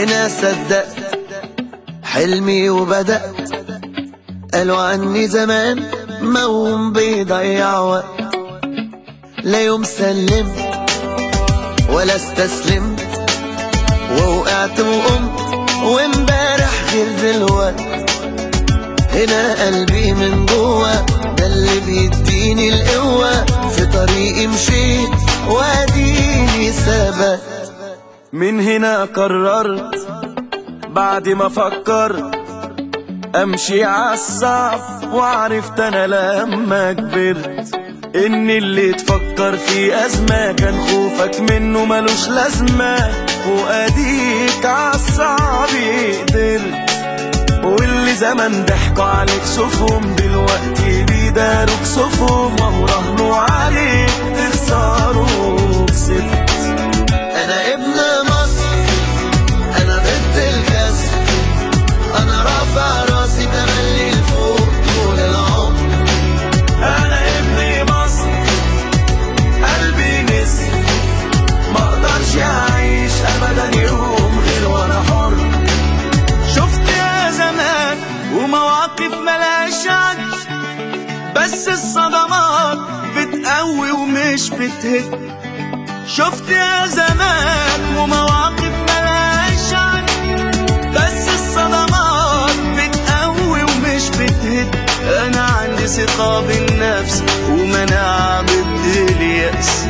هنا صدقت حلمي وبدأت قالوا عني زمان موم بيضيع وقت لا يوم سلمت ولا استسلمت ووقعت وقمت وامبارح غير دلوقت هنا قلبي من جوه ده اللي بيديني القوة في طريقي مشيت واديني ثبت من هنا قررت بعد ما فكرت امشي عالصعب وعرفت انا لما كبرت ان اللي تفكر في ازمة كان خوفك منه ملوش لازمة واديك عالصعب قدرت واللي زمان ضحكوا عليك شوفهم دلوقتي بيداروك صفهم وراهنوا عليك تخسروا كسبت انا ابن مصر انا ضد الكسر انا رافع راسي تملي لفوق طول العمر انا ابن مصر قلبي نسر ما اقدرش اعيش ابدا يوم غير وانا حر شفت يا زمان ومواقف ملهاش عد بس الصدمات بتقوي ومش بتهد شفت يا زمان ومواقف ملهاش عد بس الصدمات بتقوي ومش بتهد انا عندي ثقة بالنفس ومناعة ضد اليأس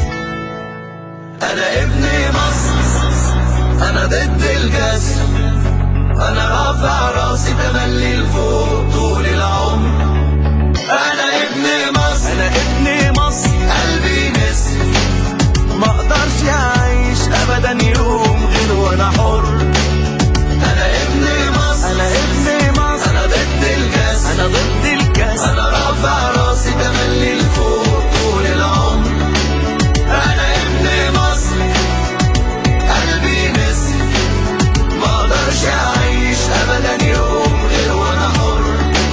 انا ابن مصر انا ضد الكسر انا رافع راسي تملي لفوق طول العمر انا ابن مصر انا ابن مصر قلبي نسر ما اقدرش اعيش ابدا يوم غير وانا حر انا ابن مصر انا ابن مصر انا ضد الكسر انا ضد الكسر انا رافع راسي تملي لفوق طول العمر انا ابن مصر قلبي نسر ما اقدرش اعيش ابدا يوم غير وانا حر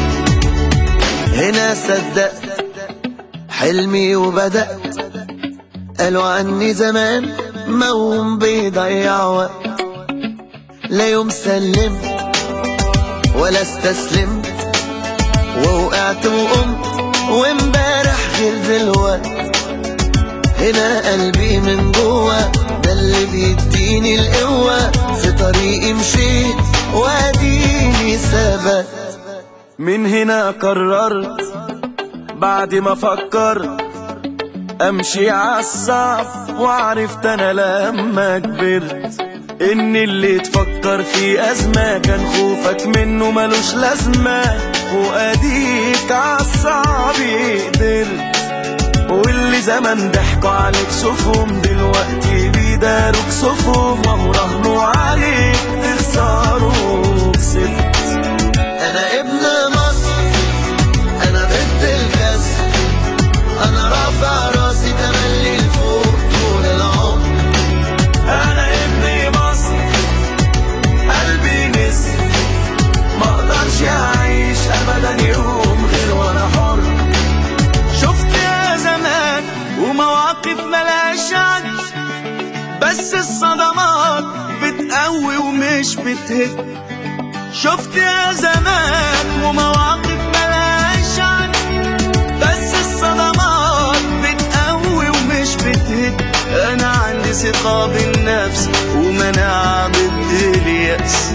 هنا صدقت حلمي وبدأت قالوا عني زمان موم بيضيع وقت لا يوم سلمت ولا استسلمت ووقعت وقمت وامبارح غير دلوقت هنا قلبي من جوه ده اللي بيديني القوة في طريقي مشيت واديني ثبت من هنا قررت بعد ما فكرت امشي عالصعب وعرفت انا لما كبرت ان اللي تفكر في ازمة كان خوفك منه ملوش لازمة واديك عالصعب قدرت واللي زمان ضحكوا عليك شوفهم دلوقتي بيداروك صفهم وراهنوا عليك تخسروا كسبت انا ابن مصر انا ضد الكسر انا رافع راسي تملي لفوق طول العمر انا ابن مصر قلبي نسر ما اقدرش اعيش ابدا يوم غير وانا حر شفت يا زمان ومواقف ملهاش عد بس الصدمات بتقوي ومش بتهد شفت يا زمان ومواقف ملهاش عد بس الصدمات بتقوي ومش بتهد انا عندي ثقة بالنفس ومناعة ضد اليأس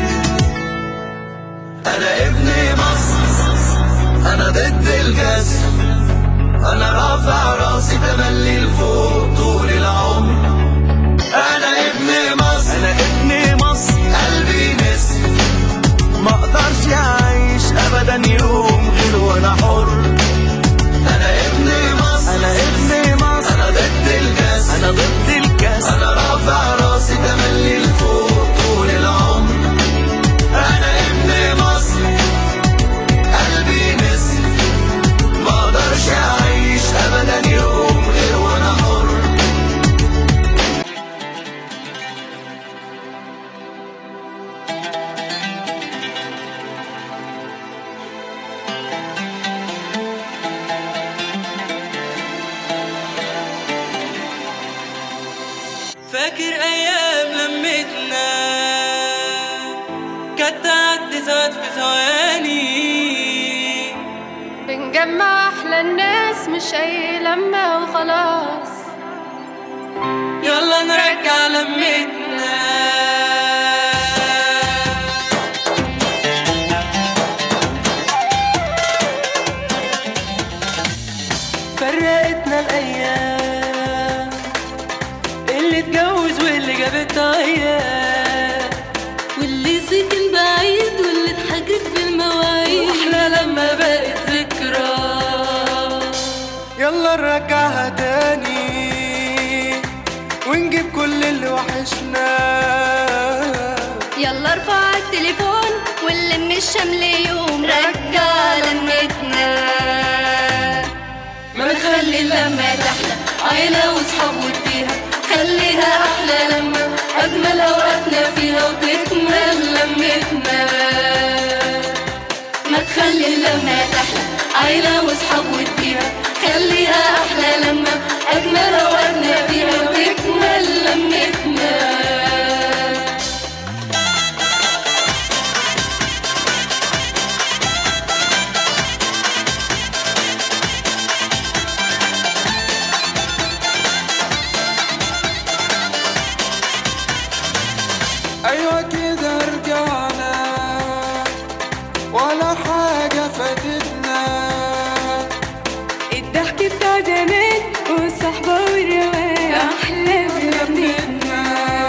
انا ابن مصر انا ضد الكسر انا رافع راسي تملي لفوق طول العمر انا ابن مصر انا ابن مصر قلبي نسر ما اقدرش اعيش ابدا يوم غير وانا حر انا ابن مصر انا ابن مصر انا ضد الكسر انا ضد الكسر انا رافع راسي تملي لفوق طول العمر انا ابن مصر قلبي نسر ما اقدرش اعيش ابدا يوم غير وانا حر فاكر ايام لمتنا نجمع أحلى الناس مش أي لمة وخلاص يلا نرجع لمتنا فرقتنا الأيام اللي اتجوز واللي جابت عيال واللي سكن بعيد واللي اتحجج بالمواعيد واحنا لما بقت ذكرى يلا نرجعها تاني ونجيب كل اللي وحشنا يلا ارفع التليفون واللي من الشمل يوم رجع لمتنا ما نخلي لما تحلى عيلة وصحاب وديها خليها أحلى لما أجمل أوقاتنا فيها وتكمل لمتنا ما تخلي لما تحلى عيلة وصحاب وديها خليها أحلى لما أجمل أوقاتنا فيها وتكمل لمتنا ايوه كده رجعنا ولا حاجة فاتتنا الضحك بتاع زمان والصحبة والروان أحلى بلمتنا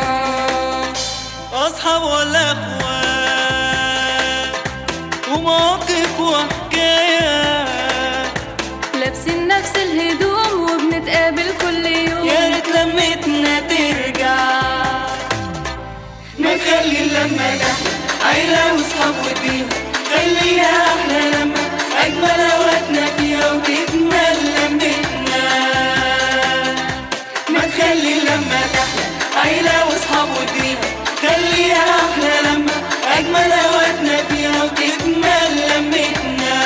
اصحاب ولا اخوات ومواقف وحكايات لابسين نفس الهدوم وبنتقابل كل يوم يا ريت لمتنا ترجع ما تخلي اللمة تحلى عيلة وصحاب وديها خليها أحلى لما أجمل أوقاتنا فيها وتكمل لمتنا ما تخلي اللمة تحلى عيلة وصحاب وديها خليها أحلى لما أجمل أوقاتنا فيها وتكمل لمتنا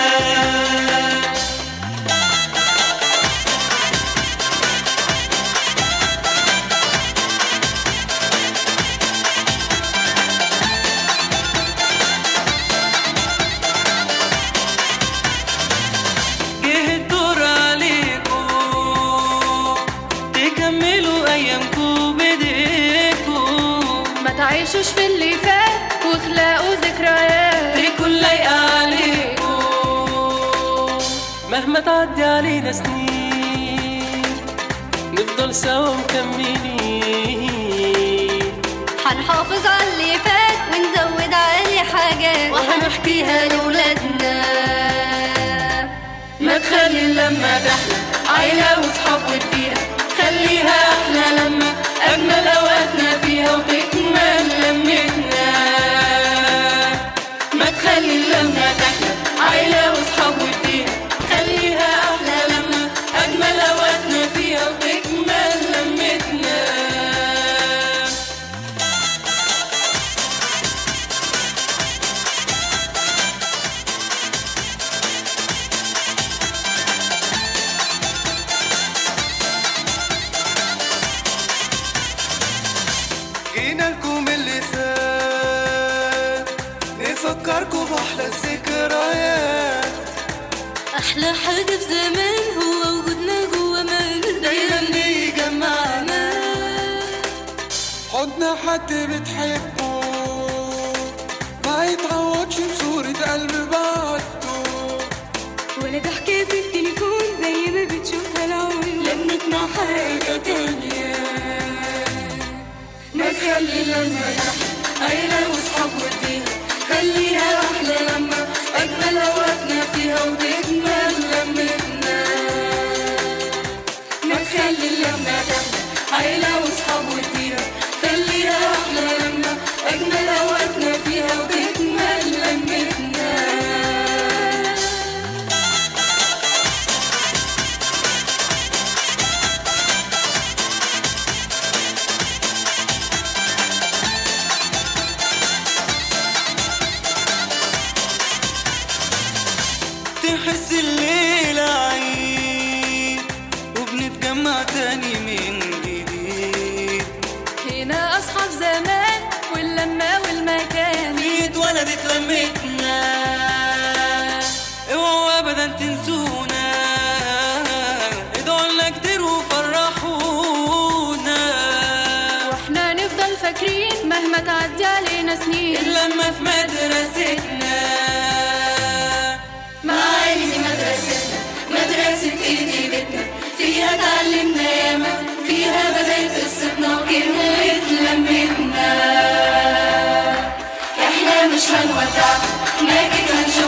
جه الدور عليكم تكملوا ايامكم بايديكم ما تعيشوش في اللي فات واخلقوا ذكريات تكون لايقه عليكم مهما تعدي علينا سنين نفضل سوا مكملين هنحافظ على اللي فات ونزود عليه حاجات وهنحكيها لولادنا ما تخلي اللمة تحلى عيلة وصحاب وديها خليها أحلى لما أجمل أوقاتنا فيها وتكمل لمتنا ما تخلي اللمة تحلى عيلة وصحاب وديها خليها أحلى لما أجمل أوقاتنا فيها وتكمل لمتنا جينا لكم اللي فات نفكركم بأحلى الذكريات احلى حاجه في زمان هو وجودنا جوا مال دايما بيجمعنا حضن حد بتحبه ما يتعوضش بصورة قلب بعده ولا ضحكه في التليفون زي ما بتشوفها العيون لمتنا حاجه تانية ما تخلي لما تحلى عيلة وصحاب وديها خليها أحلى لما أجمل أوقاتنا فيها وتكمل لمتنا ما تخلي لما تحلى عيلة وصحاب وديها خليها أحلى لما أجمل أوقاتنا فيها وتكمل لمتنا تحس الليلة عيد وبنتجمع تاني من جديد هنا اصحاب زمان واللمه والمكان اتولدت لمتنا اوعوا ابدا تنسونا مهما تعدي علينا سنين اللمة في مدرستنا معاني دي مدرستنا مدرسة ايدي بيتنا فيها اتعلمنا ياما فيها بداية قصتنا وكلمة لمتنا احنا مش هنودع لكن هنشوف